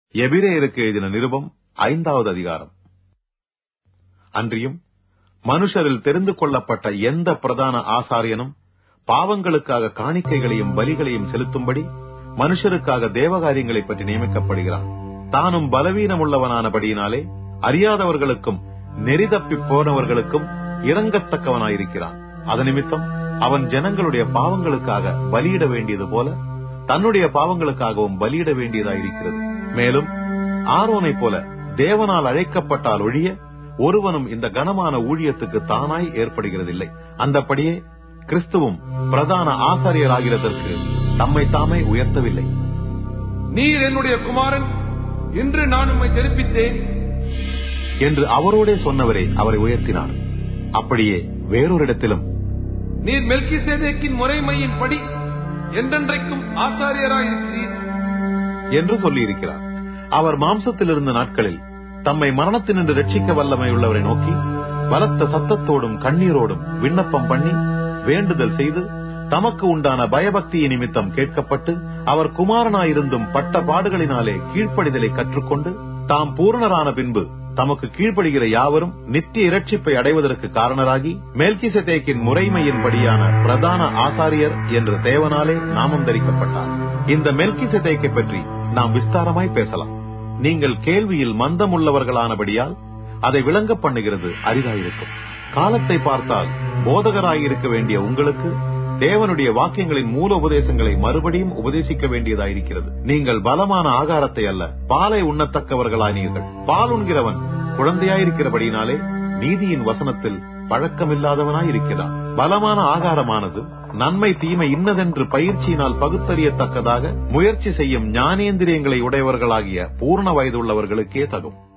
எபிரேயருக்கு எழுதின நிருபம் ஐந்தாவது அதிகாரம் அன்றியும் மனுஷரில் தெரிந்து கொள்ளப்பட்ட எந்த பிரதான ஆசாரியனும் பாவங்களுக்காக காணிக்கைகளையும் பலிகளையும் செலுத்தும்படி மனுஷருக்காக தேவகாரியங்களை பற்றி நியமிக்கப்படுகிறான் தானும் பலவீனமுள்ளவனானபடியினாலே அறியாதவர்களுக்கும் நெறிதப்பி போனவர்களுக்கும் இறங்கத்தக்கவனாயிருக்கிறான் அது நிமித்தம் அவன் ஜனங்களுடைய பாவங்களுக்காக பலியிட வேண்டியது போல தன்னுடைய பாவங்களுக்காகவும் பலியிட வேண்டியதாயிருக்கிறது மேலும் ஆரோனைப் போல தேவனால் அழைக்கப்பட்டால் ஒழிய ஒருவனும் இந்த கனமான ஊழியத்துக்கு தானாய் ஏற்படுகிறதில்லை அந்தப்படியே கிறிஸ்துவும் பிரதான ஆசாரியராகிறதற்கு தம்மை தாமே உயர்த்தவில்லை நீர் என்னுடைய குமாரன் இன்று நான் உம்மை ஜெனிப்பித்தேன் என்று அவரோடே சொன்னவரே அவரை உயர்த்தினார் அப்படியே வேறொரு இடத்திலும் நீர் மெல்கிசேதேக்கின் முறைமையின் படி என்றென்றைக்கும் ஆசாரியராயிருக்கிறீர் என்று சொல்லியிருக்கிறார் அவர் மாம்சத்தில் இருந்த நாட்களில் தம்மை மரணத்தினின்று ரட்சிக்க வல்லமை உள்ளவரை நோக்கி பலத்த சத்தத்தோடும் கண்ணீரோடும் விண்ணப்பம் பண்ணி வேண்டுதல் செய்து தமக்கு உண்டான பயபக்தியை நிமித்தம் கேட்கப்பட்டு அவர் குமாரனாயிருந்தும் பட்ட பாடுகளினாலே கீழ்ப்படிதலை கற்றுக்கொண்டு தாம் பூரணரான பின்பு தமக்கு கீழ்ப்படுகிற யாவரும் நித்திய இரட்சிப்பை அடைவதற்கு காரணராகி மேல்கிசதேக்கின் முறைமையின்படியான பிரதான ஆசாரியர் என்ற தேவனாலே நாமம் தரிக்கப்பட்டார் இந்த மெல்கிசதேக்கை பற்றி நாம் விஸ்தாரமாய் பேசலாம் நீங்கள் கேள்வியில் மந்தமுள்ளவர்களானபடியால் அதை விளங்க பண்ணுகிறது அரிதாயிருக்கும் காலத்தை பார்த்தால் போதகராயிருக்க வேண்டிய உங்களுக்கு தேவனுடைய வாக்கியங்களின் மூல உபதேசங்களை மறுபடியும் உபதேசிக்க வேண்டியதாயிருக்கிறது நீங்கள் பலமான ஆகாரத்தை அல்ல பாலை உண்ணத்தக்கவர்களானீர்கள் பால் உண்கிறவன் குழந்தையாயிருக்கிறபடினாலே நீதியின் வசனத்தில் பழக்கமில்லாதவனாயிருக்கிறான் பலமான ஆகாரமானது நன்மை தீமை இன்னதென்று பயிற்சியினால் பகுத்தறியத்தக்கதாக முயற்சி செய்யும் ஞானேந்திரியங்களை உடையவர்களாகிய பூர்ண வயதுள்ளவர்களுக்கே தகும்